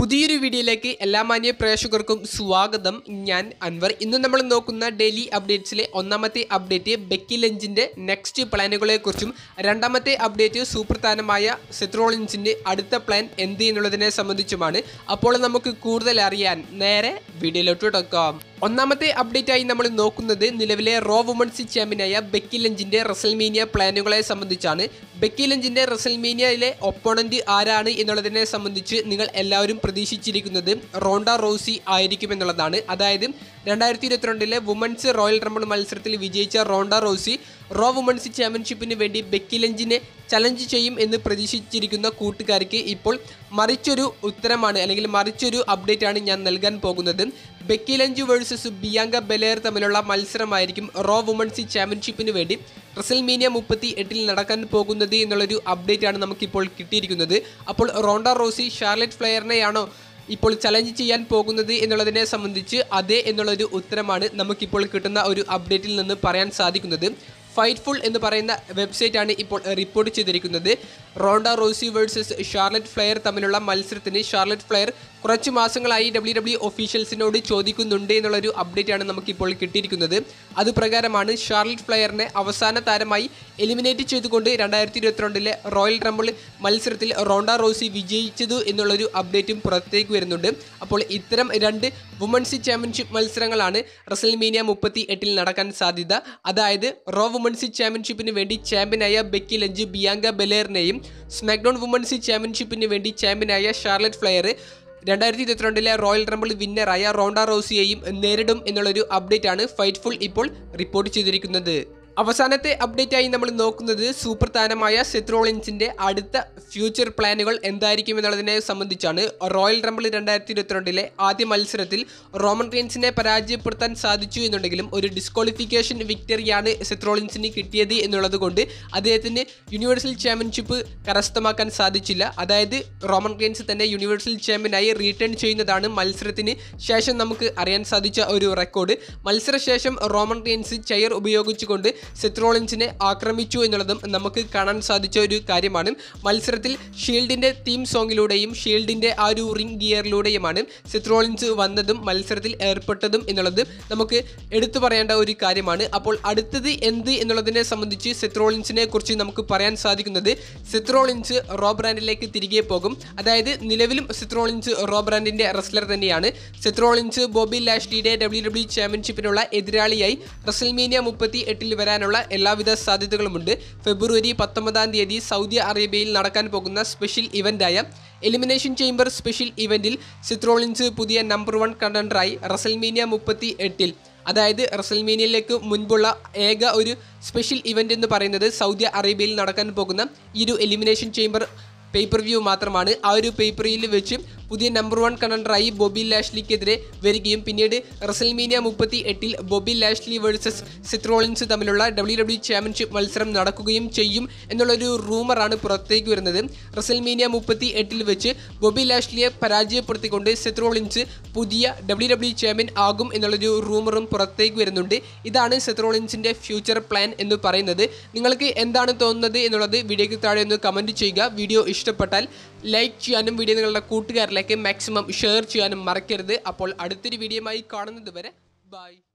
പുതിയൊരു വീഡിയോയിലേക്ക് എല്ലാ മാന്യ പ്രേക്ഷകർക്കും സ്വാഗതം ഞാൻ അൻവർ ഇന്ന് നമ്മൾ നോക്കുന്ന ഡെയിലി അപ്ഡേറ്റ്സിലെ ഒന്നാമത്തെ അപ്ഡേറ്റ് ബെക്കി ലഞ്ചിൻ്റെ നെക്സ്റ്റ് പ്ലാനുകളെക്കുറിച്ചും രണ്ടാമത്തെ അപ്ഡേറ്റ് സുപ്രധാനമായ സെത്രോളിൻസിൻ്റെ അടുത്ത പ്ലാൻ എന്ത് എന്നുള്ളതിനെ സംബന്ധിച്ചുമാണ് അപ്പോൾ നമുക്ക് കൂടുതൽ അറിയാൻ നേരെ വീഡിയോയിലോട്ട് എടുക്കാം ഒന്നാമത്തെ അപ്ഡേറ്റ് ആയി നമ്മൾ നോക്കുന്നത് നിലവിലെ റോ വുമൺസ് ചാമ്പ്യനായ ബെക്കി ലഞ്ചിന്റെ റസൽമീനിയ പ്ലാനുകളെ സംബന്ധിച്ചാണ് ബെക്കി ലഞ്ചിന്റെ റസൽമീനിയയിലെ ഒപ്പോണന്റ് ആരാണ് എന്നുള്ളതിനെ സംബന്ധിച്ച് നിങ്ങൾ എല്ലാവരും പ്രതീക്ഷിച്ചിരിക്കുന്നത് റോണ്ട റോസി ആയിരിക്കുമെന്നുള്ളതാണ് അതായത് രണ്ടായിരത്തി ഇരുപത്തിരണ്ടിലെ വുമൺസ് റോയൽ റംബിൾ മത്സരത്തിൽ വിജയിച്ച റോണ്ട റോസി റോ വുമൺസ് ചാമ്പ്യൻഷിപ്പിന് വേണ്ടി ബെക്കി ലഞ്ചിനെ ചലഞ്ച് ചെയ്യും എന്ന് പ്രതീക്ഷിച്ചിരിക്കുന്ന കൂട്ടുകാർക്ക് ഇപ്പോൾ മറിച്ചൊരു ഉത്തരമാണ് അല്ലെങ്കിൽ മറിച്ചൊരു അപ്ഡേറ്റ് ആണ് ഞാൻ നൽകാൻ പോകുന്നത് Becky Lynch versus Bianca Belair തമ്മിലുള്ള മത്സരമായിരിക്കും റോ വുമൺസ് ചാമ്പ്യൻഷിപ്പിന് വേണ്ടി റസൽമീനിയ മുപ്പത്തി എട്ടിൽ നടക്കാൻ പോകുന്നത് എന്നുള്ളൊരു അപ്ഡേറ്റ് ആണ് നമുക്കിപ്പോൾ കിട്ടിയിരിക്കുന്നത് അപ്പോൾ റോണ്ട റോസി ഷാർലറ്റ് ഫ്ലെയറിനെയാണോ ഇപ്പോൾ ചലഞ്ച് ചെയ്യാൻ പോകുന്നത് എന്നുള്ളതിനെ സംബന്ധിച്ച് അതെ എന്നുള്ളൊരു ഉത്തരമാണ് നമുക്കിപ്പോൾ കിട്ടുന്ന ഒരു അപ്ഡേറ്റിൽ നിന്ന് പറയാൻ സാധിക്കുന്നത് ഫൈറ്റ്ഫുൾ എന്ന് പറയുന്ന വെബ്സൈറ്റ് ആണ് ഇപ്പോൾ റിപ്പോർട്ട് ചെയ്തിരിക്കുന്നത് Ronda Rousey versus Charlotte Flair തമ്മിലുള്ള മത്സരത്തിന് ഷാർലറ്റ് ഫ്ലെയർ കുറച്ച് മാസങ്ങളായി ഡബ്ല്യു ഡബ്ല്യു ഒഫീഷ്യൽസിനോട് ചോദിക്കുന്നുണ്ട് എന്നുള്ളൊരു അപ്ഡേറ്റ് ആണ് നമുക്കിപ്പോൾ കിട്ടിയിരിക്കുന്നത് അതുപ്രകാരമാണ് ഷാർലറ്റ് ഫ്ലെയറിനെ അവസാന താരമായി എലിമിനേറ്റ് ചെയ്തുകൊണ്ട് രണ്ടായിരത്തി ഇരുപത്തിരണ്ടിലെ റോയൽ റംബിൾ മത്സരത്തിൽ റോണ്ട റോസി വിജയിച്ചതു എന്നുള്ളൊരു അപ്ഡേറ്റും പുറത്തേക്ക് വരുന്നുണ്ട് അപ്പോൾ ഇത്തരം രണ്ട് വുമൺസ് ചാമ്പ്യൻഷിപ്പ് മത്സരങ്ങളാണ് റസൽമീനിയ മുപ്പത്തി എട്ടിൽ നടക്കാൻ സാധ്യത അതായത് റോ വുമൺസ് ചാമ്പ്യൻഷിപ്പിന് വേണ്ടി ചാമ്പ്യനായ ബെക്കി ലഞ്ച് ബിയാങ്ക ബെലേറിനെയും സ്മാക്ഡൗൺ വുമൺസ് ചാമ്പ്യൻഷിപ്പിന് വേണ്ടി ചാമ്പ്യനായ ഷാർലറ്റ് ഫ്ലെയർ രണ്ടായിരത്തി ഇരുപത്തിരണ്ടിലെ റോയൽ റംബിൾ വിന്നറായ റോണ്ട റോസിയെയും നേരിടും എന്നുള്ളൊരു അപ്ഡേറ്റ് ആണ് ഫൈറ്റ്ഫുൾ ഇപ്പോൾ റിപ്പോർട്ട് ചെയ്തിരിക്കുന്നത് അവസാനത്തെ അപ്ഡേറ്റ് ആയി നമ്മൾ നോക്കുന്നത് സൂപ്പർ താരമായ സെത്രോളിൻസിന്റെ അടുത്ത ഫ്യൂച്ചർ പ്ലാനുകൾ എന്തായിരിക്കും എന്നുള്ളതിനെ സംബന്ധിച്ചാണ് റോയൽ റംബിൾ രണ്ടായിരത്തി ഇരുപത്തിരണ്ടിലെ ആദ്യ മത്സരത്തിൽ റോമൻ റെയിൻസിനെ പരാജയപ്പെടുത്താൻ സാധിച്ചു എന്നുണ്ടെങ്കിലും ഒരു ഡിസ്ക്വാളിഫിക്കേഷൻ വിക്ടറിയാണ് സെത്രോളിൻസിന് കിട്ടിയത് എന്നുള്ളത് കൊണ്ട് അദ്ദേഹത്തിന് യൂണിവേഴ്സൽ ചാമ്പ്യൻഷിപ്പ് കരസ്ഥമാക്കാൻ സാധിച്ചില്ല അതായത് റോമൻ റെയിൻസ് തന്നെ യൂണിവേഴ്സൽ ചാമ്പ്യനായി റീടേൺ ചെയ്യുന്നതാണ് മത്സരത്തിന് ശേഷം നമുക്ക് അറിയാൻ സാധിച്ച ഒരു റെക്കോർഡ് മത്സരശേഷം റോമൻ റെയിൻസ് ചെയർ ഉപയോഗിച്ചുകൊണ്ട് സെത്രോളിൻസിനെ ആക്രമിച്ചു എന്നുള്ളതും നമുക്ക് കാണാൻ സാധിച്ച ഒരു കാര്യമാണ് മത്സരത്തിൽ ഷീൽഡിന്റെ തീം സോങ്ങിലൂടെയും ഷീൽഡിന്റെ ആ ഒരു റിംഗ് ഗിയറിലൂടെയുമാണ് സെത്രോളിൻസ് വന്നതും മത്സരത്തിൽ ഏർപ്പെട്ടതും എന്നുള്ളത് നമുക്ക് എടുത്തു പറയേണ്ട ഒരു കാര്യമാണ് അപ്പോൾ അടുത്തത് എന്ത് എന്നുള്ളതിനെ സംബന്ധിച്ച് സെത്രോളിൻസിനെ കുറിച്ച് നമുക്ക് പറയാൻ സാധിക്കുന്നത് സെത്രോളിൻസ് റോ ബ്രാൻഡിലേക്ക് തിരികെ പോകും അതായത് നിലവിലും സെത്രോളിൻസ് റോ ബ്രാൻഡിന്റെ റെസ്ലർ തന്നെയാണ് സെത്രോളിൻസ് ബോബി ലാഷ്ലിയുടെ ഡബ്ല്യു ഡബ്ല്യു ചാമ്പ്യൻഷിപ്പിനുള്ള എതിരാളിയായി റസൽമേനിയ മുപ്പത്തി എട്ടിൽ വരാനുള്ള എല്ലാവിധ സാധ്യതകളുമുണ്ട് ഫെബ്രുവരി പത്തൊമ്പതാം തീയതി സൗദി അറേബ്യയിൽ നടക്കാൻ പോകുന്ന സ്പെഷ്യൽ ഇവൻ്റായ എലിമിനേഷൻ ചേംബർ സ്പെഷ്യൽ ഇവൻറ്റിൽ സിത്രോളിൻസ് പുതിയ നമ്പർ വൺ കണ്ടൻഡറായി റസൽമീനിയ മുപ്പത്തി എട്ടിൽ അതായത് റസൽമീനിയയിലേക്ക് മുൻപുള്ള ഏക ഒരു സ്പെഷ്യൽ ഇവൻ്റ് എന്ന് പറയുന്നത് സൗദി അറേബ്യയിൽ നടക്കാൻ പോകുന്ന ഈ ഒരു എലിമിനേഷൻ ചേംബർ പേപ്പർ വ്യൂ മാത്രമാണ് ആ ഒരു പേപ്പറിൽ വെച്ച് പുതിയ നമ്പർ വൺ കണ്ടൻഡറായി ബോബി ലാഷ്ലിക്കെതിരെ വരികയും പിന്നീട് റസൽമീനിയ മുപ്പത്തി എട്ടിൽ ബോബി ലാഷ്ലി വേഴ്സസ് സിത്രോളിൻസ് തമ്മിലുള്ള ഡബ്ല്യു ഡബ്ല്യു ചാമ്പ്യൻഷിപ്പ് മത്സരം നടക്കുകയും ചെയ്യും എന്നുള്ളൊരു റൂമറാണ് പുറത്തേക്ക് വരുന്നത് റസൽമീനിയ മുപ്പത്തി എട്ടിൽ വെച്ച് ബോബി ലാഷ്ലിയെ പരാജയപ്പെടുത്തിക്കൊണ്ട് സെത്രോളിൻസ് പുതിയ ഡബ്ല്യു ഡബ്ല്യു ചാമ്പ്യൻ ആകും എന്നുള്ളൊരു റൂമറും പുറത്തേക്ക് വരുന്നുണ്ട് ഇതാണ് സെത്രോളിൻസിൻ്റെ ഫ്യൂച്ചർ പ്ലാൻ എന്ന് പറയുന്നത് നിങ്ങൾക്ക് എന്താണ് തോന്നുന്നത് എന്നുള്ളത് വീഡിയോയ്ക്ക് താഴെ ഒന്ന് കമൻറ്റ് ചെയ്യുക വീഡിയോ ഇഷ്ടപ്പെട്ടാൽ ലൈക്ക് ചെയ്യാനും വീഡിയോ നിങ്ങളുടെ കൂട്ടുകാരിലേക്ക് മാക്സിമം ഷെയർ ചെയ്യാനും മറക്കരുത് അപ്പോൾ അടുത്തൊരു വീഡിയോയുമായി കാണുന്നത് വരെ ബൈ